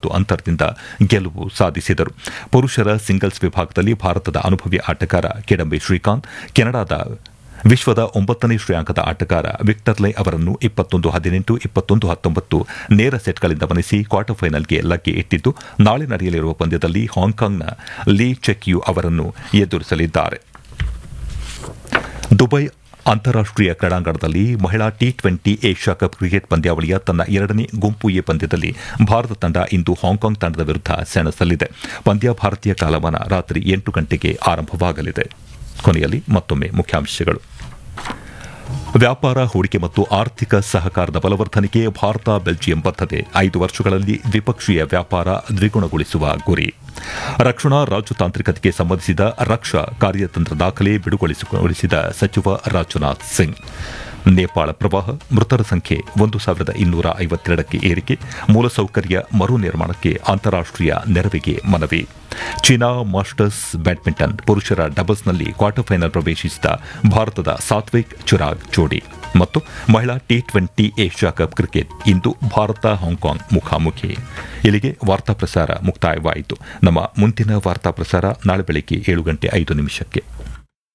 ಒಂಬತ್ತು ಅಂತರದಿಂದ ಗೆಲುವು ಸಾಧಿಸಿದರು ಪುರುಷರ ಸಿಂಗಲ್ಸ್ ವಿಭಾಗದಲ್ಲಿ ಭಾರತದ ಅನುಭವಿ ಆಟಗಾರ ಕಿಡಂಬಿ ಶ್ರೀಕಾಂತ್ ಕೆನಡಾದ ವಿಶ್ವದ ಒಂಬತ್ತನೇ ಶ್ರೇಯಾಂಕದ ಆಟಗಾರ ವಿಕ್ಟರ್ ಲೈ ಅವರನ್ನು ಇಪ್ಪತ್ತೊಂದು ಹದಿನೆಂಟು ಇಪ್ಪತ್ತೊಂದು ಹತ್ತೊಂಬತ್ತು ನೇರ ಸೆಟ್ಗಳಿಂದ ಮಣಿಸಿ ಕ್ವಾರ್ಟರ್ ಫೈನಲ್ಗೆ ಲಗ್ಗೆ ಇಟ್ಟಿದ್ದು ನಾಳೆ ನಡೆಯಲಿರುವ ಪಂದ್ಯದಲ್ಲಿ ಹಾಂಕಾಂಗ್ನ ಲೀ ಚೆಕ್ಯು ಅವರನ್ನು ಎದುರಿಸಲಿದ್ದಾರೆ ದುಬೈ ಅಂತಾರಾಷ್ಟೀಯ ಕ್ರೀಡಾಂಗಣದಲ್ಲಿ ಮಹಿಳಾ T twenty Asia cup cricket ಪಂದ್ಯಾವಳಿಯ ತನ್ನ ಎರಡನೇ ಗುಂಪು ಎ ಪಂದ್ಯದಲ್ಲಿ ಭಾರತ ತಂಡ ಇಂದು ಹಾಂಕಾಂಗ್ ತಂಡದ ವಿರುದ್ಧ ಸೆಣಸಲಿದೆ ಪಂದ್ಯ ಭಾರತೀಯ ಕಾಲಮಾನ ರಾತ್ರಿ ಎಂಟು ಗಂಟೆಗೆ ಆರಂಭವಾಗಲಿದೆ ಕೊನೆಯಲ್ಲಿ ಮತ್ತೊಮ್ಮೆ ಮುಖ್ಯಾಂಶಗಳು ವ್ಯಾಪಾರ ಹೂಡಿಕೆ ಮತ್ತು ಆರ್ಥಿಕ ಸಹಕಾರದ ಬಲವರ್ಧನೆಗೆ ಭಾರತ ಬೆಲ್ಜಿಯಂ ಬದ್ಧತೆ ಐದು ವರ್ಷಗಳಲ್ಲಿ ದ್ವಿಪಕ್ಷೀಯ ವ್ಯಾಪಾರ ದ್ವಿಗುಣಗೊಳಿಸುವ ಗುರಿ ರಕ್ಷಣಾ ರಾಜತಾಂತ್ರಿಕತೆಗೆ ಸಂಬಂಧಿಸಿದ ರಕ್ಷಾ ಕಾರ್ಯತಂತ್ರ ದಾಖಲೆ ಬಿಡುಗೊಳಿಸಿದ ಸಚಿವ ರಾಜನಾಥ್ ಸಿಂಗ್ ನೇಪಾಳ ಪ್ರವಾಹ ಮೃತರ ಸಂಖ್ಯೆ ಒಂದು ಸಾವಿರದ ಇನ್ನೂರ ಐವತ್ತೆರಡಕ್ಕೆ ಏರಿಕೆ ಮೂಲಸೌಕರ್ಯ ಮರು ನಿರ್ಮಾಣಕ್ಕೆ ಅಂತಾರಾಷ್ಟೀಯ ನೆರವಿಗೆ ಮನವಿ ಚೀನಾ ಮಾಸ್ಟರ್ಸ್ ಬ್ಯಾಡ್ಮಿಂಟನ್ ಪುರುಷರ ಡಬಲ್ಸ್ನಲ್ಲಿ ಕ್ವಾರ್ಟರ್ ಫೈನಲ್ ಪ್ರವೇಶಿಸಿದ ಭಾರತದ ಸಾತ್ವಿಕ್ ಚಿರಾಗ್ ಜೋಡಿ ಮತ್ತು ಮಹಿಳಾ T twenty Asia cup cricket ಇಂದು ಭಾರತ ಹಾಂಕಾಂಗ್ ಮುಖಾಮುಖಿ ಇಲ್ಲಿಗೆ ವಾರ್ತಾ ಪ್ರಸಾರ ಮುಕ್ತಾಯವಾಯಿತು ನಮ್ಮ ಮುಂದಿನ ವಾರ್ತಾ ಪ್ರಸಾರ ನಾಳೆ ಬೆಳಗ್ಗೆ ಏಳು ಗಂಟೆ ಐದು ನಿಮಿಷಕ್ಕೆ